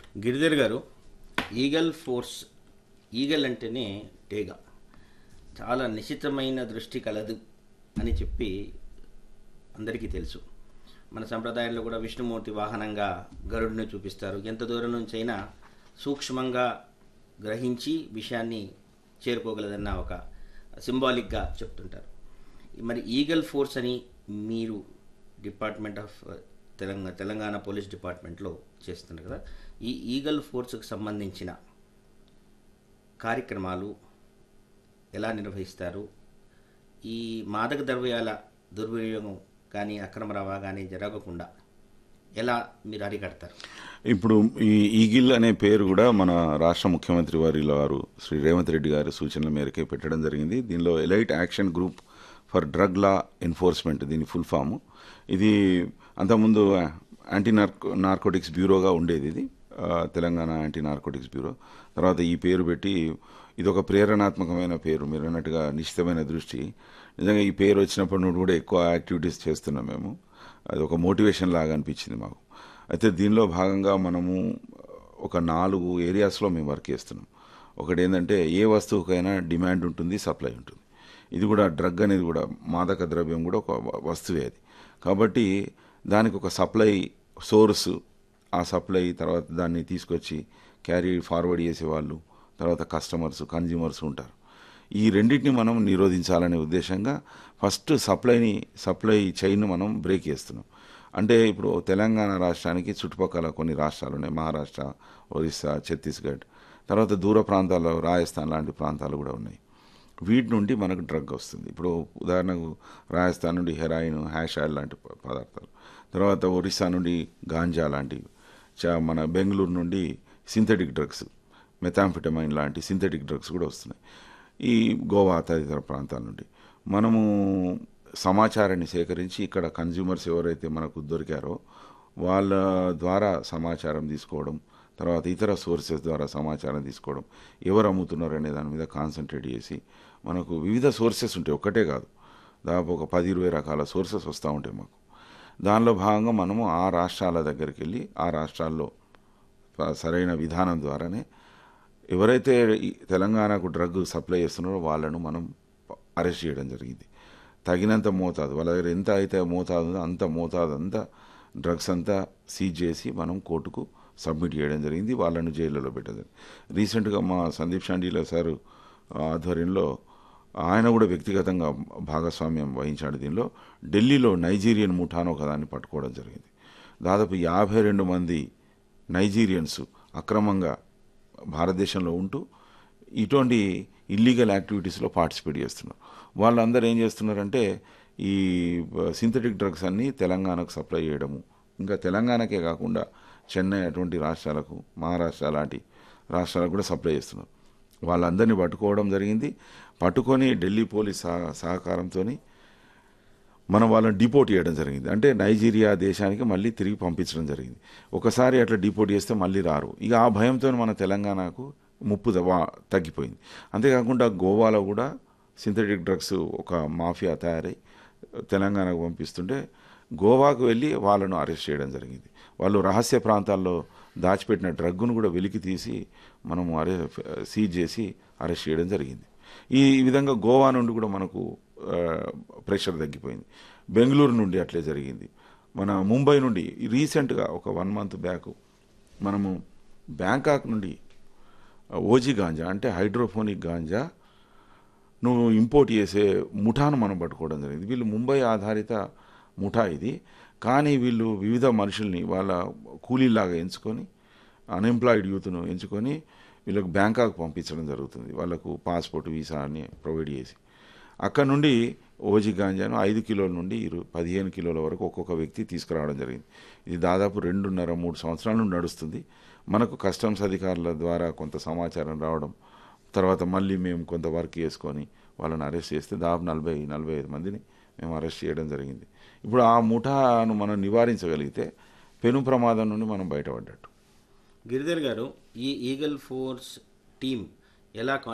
గిరిధర్ గారు eagle force eagle అంటేనే టేగ చాలా నిశ్చితమైన దృష్టి కలదు అని చెప్పి అందరికీ తెలుసు మన సంప్రదాయంలో కూడా విష్ణుమూర్తి వాహనంగా గరుడుని చూపిస్తారు ఎంత దూరం నుంచి అయినా సూక్ష్మంగా గ్రహించి విషయాన్ని చేరుకోగలదన్న ఒక సింబాలిక్గా చెప్తుంటారు మరి ఈగల్ ఫోర్స్ అని మీరు department of Telangana Telangana police డిపార్ట్మెంట్లో చేస్తున్నారు కదా ఈ ఈగల్ ఫోర్స్కి సంబంధించిన కార్యక్రమాలు ఎలా నిర్వహిస్తారు ఈ మాదక ద్రవ్యాల దుర్వినియోగం కానీ అక్రమ రవాణా కానీ జరగకుండా ఎలా మీరు అరికడతారు ఇప్పుడు ఈ ఈగిల్ అనే పేరు కూడా మన రాష్ట్ర ముఖ్యమంత్రి వారి వారు శ్రీ రేవంత్ రెడ్డి గారి సూచనల మేరకే పెట్టడం జరిగింది దీనిలో elite action group for drug law enforcement దీని ఫుల్ ఫామ్ ఇది అంతకుముందు యాంటీ నార్కో నార్కోటిక్స్ బ్యూరోగా ఉండేది ఇది ఆ, తెలంగాణ యాంటీ నార్కోటిక్స్ బ్యూరో తర్వాత ఈ పేరు పెట్టి ఇది ఒక ప్రేరణాత్మకమైన పేరు మీరు అన్నట్టుగా నిశ్చితమైన దృష్టి నిజంగా ఈ పేరు వచ్చినప్పటి నుండి కూడా ఎక్కువ యాక్టివిటీస్ చేస్తున్నాం మేము అది ఒక మోటివేషన్ లాగా అనిపించింది మాకు అయితే దీనిలో భాగంగా మనము ఒక నాలుగు ఏరియాస్లో మేము వర్క్ చేస్తున్నాం ఒకటి ఏంటంటే ఏ వస్తువుకైనా డిమాండ్ ఉంటుంది సప్లై ఉంటుంది ఇది కూడా డ్రగ్ అనేది కూడా మాదక ద్రవ్యం కూడా ఒక వ- వస్తువే అది కాబట్టి దానికి ఒక సప్లై సోర్స్ ఆ సప్లై తర్వాత దాన్ని తీసుకొచ్చి క్యారీ ఫార్వర్డ్ చేసేవాళ్ళు తర్వాత కస్టమర్స్ కన్జ్యూమర్స్ ఉంటారు ఈ రెండింటిని మనం నిరోధించాలనే ఉద్దేశంగా ఫస్ట్ సప్లైని సప్లై చైన్ మనం బ్రేక్ చేస్తున్నాం అంటే ఇప్పుడు తెలంగాణ రాష్ట్రానికి చుట్టుపక్కల కొన్ని రాష్ట్రాలు ఉన్నాయి మహారాష్ట్ర ఒరిస్సా ఛత్తీస్గఢ్ తర్వాత దూర ప్రాంతాల్లో రాజస్థాన్ లాంటి ప్రాంతాలు కూడా ఉన్నాయి వీటి నుండి మనకు డ్రగ్ వస్తుంది ఇప్పుడు ఉదాహరణకు రాజస్థాన్ నుండి హెరాయిన్ హ్యాష్ ఆయిల్ లాంటి ప- పదార్థాలు తర్వాత ఒరిస్సా నుండి గాంజా లాంటివి చా- మన బెంగళూరు నుండి సింథటిక్ డ్రగ్స్ మెథాంఫిటమైన్ లాంటి సింథటిక్ డ్రగ్స్ కూడా వస్తున్నాయి ఈ గోవా తదితర ప్రాంతాల నుండి మనము సమాచారాన్ని సేకరించి ఇక్కడ కన్జ్యూమర్స్ ఎవరైతే మనకు దొరికారో వాళ్ళ ద్వారా సమాచారం తీసుకోవడం తర్వాత ఇతర సోర్సెస్ ద్వారా సమాచారం తీసుకోవడం ఎవరు అమ్ముతున్నారు అనే దాని మీద కాన్సన్ట్రేట్ చేసి మనకు వివిధ సోర్సెస్ ఉంటాయి ఒక్కటే కాదు దాదాపు ఒక పది ఇరవై రకాల సోర్సెస్ వస్తూ ఉంటాయి మాకు దానిలో భాగంగా మనము ఆ రాష్ట్రాల దగ్గరికి వెళ్ళి ఆ రాష్ట్రాల్లో ప- సరైన విధానం ద్వారానే ఎవరైతే ఈ తెలంగాణకు డ్రగ్ సప్లై చేస్తున్నారో వాళ్ళను మనం అరెస్ట్ చేయడం జరిగింది తగినంత మోతాదు వాళ్ళ దగ్గర ఎంత అయితే మోతాదు ఉందో అంత మోతాదు అంతా డ్రగ్స్ అంతా సీజ్ చేసి మనం కోర్టుకు సబ్మిట్ చేయడం జరిగింది వాళ్ళను జైల్లో పెట్టడం జరిగింది రీసెంట్గా మా సందీప్ షాండీల సార్ ఆధ్వర్యంలో ఆయన కూడా వ్యక్తిగతంగా భాగస్వామ్యం వహించాడు దీనిలో ఢిల్లీలో నైజీరియన్ ముఠాను ఒకదాన్ని పట్టుకోవడం జరిగింది దాదాపు యాభై రెండు మంది నైజీరియన్స్ అక్రమంగా భారతదేశంలో ఉంటూ ఇటువంటి ఇల్లీగల్ యాక్టివిటీస్లో పార్టిసిపేట్ చేస్తున్నారు వాళ్ళందరూ ఏం చేస్తున్నారంటే ఈ సింథటిక్ డ్రగ్స్ అన్నీ తెలంగాణకు సప్లై చేయడము ఇంకా తెలంగాణకే కాకుండా చెన్నై అటువంటి రాష్ట్రాలకు మహారాష్ట్ర లాంటి రాష్ట్రాలకు కూడా సప్లై చేస్తున్నారు వాళ్ళందరినీ పట్టుకోవడం జరిగింది పట్టుకొని ఢిల్లీ పోలీస్ సహ సహకారంతో మనం వాళ్ళని డిపోర్ట్ చేయడం జరిగింది అంటే నైజీరియా దేశానికి మళ్ళీ తిరిగి పంపించడం జరిగింది ఒకసారి అట్లా డిపోర్ట్ చేస్తే మళ్ళీ రారు ఇక ఆ భయంతో మన తెలంగాణకు ముప్పు ద- వా- తగ్గిపోయింది అంతేకాకుండా గోవాలో కూడా సింథటిక్ డ్రగ్స్ ఒక మాఫియా తయారై తెలంగాణకు పంపిస్తుంటే గోవాకు వెళ్ళి వాళ్ళను అరెస్ట్ చేయడం జరిగింది వాళ్ళు రహస్య ప్రాంతాల్లో దాచిపెట్టిన డ్రగ్ను కూడా వెలికి తీసి మనము అరె సీజ్ చేసి అరెస్ట్ చేయడం జరిగింది ఈ విధంగా గోవా నుండి కూడా మనకు ఆ, ప్రెషర్ తగ్గిపోయింది బెంగళూరు నుండి అట్లే జరిగింది మన ముంబై నుండి రీసెంట్గా ఒక వన్ మంత్ బ్యాక్ మనము బ్యాంకాక్ నుండి ఓజీ గాంజా అంటే హైడ్రోఫోనిక్ గాంజా నువ్వు ఇంపోర్ట్ చేసే ముఠాను మనం పట్టుకోవడం జరిగింది వీళ్ళు ముంబై ఆధారిత ముఠా ఇది కానీ వీళ్ళు వివిధ మనుషుల్ని వాళ్ళ కూలీలాగా ఎంచుకొని అన్ఎంప్లాయిడ్ యూత్ను ఎంచుకొని వీళ్ళకు బ్యాంకాక్ పంపించడం జరుగుతుంది వాళ్ళకు పాస్పోర్ట్ వీసా అని ప్రొవైడ్ చేసి అక్కడ నుండి ఓజీ గాంజాను ఐదు కిలోల నుండి ఇరు పదిహేను కిలోల వరకు ఒక్కొక్క వ్యక్తి తీసుకురావడం జరిగింది ఇది దాదాపు రెండున్నర మూడు సంవత్సరాల నుండి నడుస్తుంది మనకు కస్టమ్స్ అధికారుల ద్వారా కొంత సమాచారం రావడం తర్వాత మళ్ళీ మేము కొంత వర్క్ చేసుకొని వాళ్ళని అరెస్ట్ చేస్తే దాదాపు నలభై నలభై ఐదు మందిని మేము అరెస్ట్ చేయడం జరిగింది ఇప్పుడు ఆ ముఠాను మనం నివారించగలిగితే పెను ప్రమాదం నుండి మనం బయటపడ్డట్టు గిరిధర్ గారు ఈ ఈగల్ ఫోర్స్ టీం ఎలా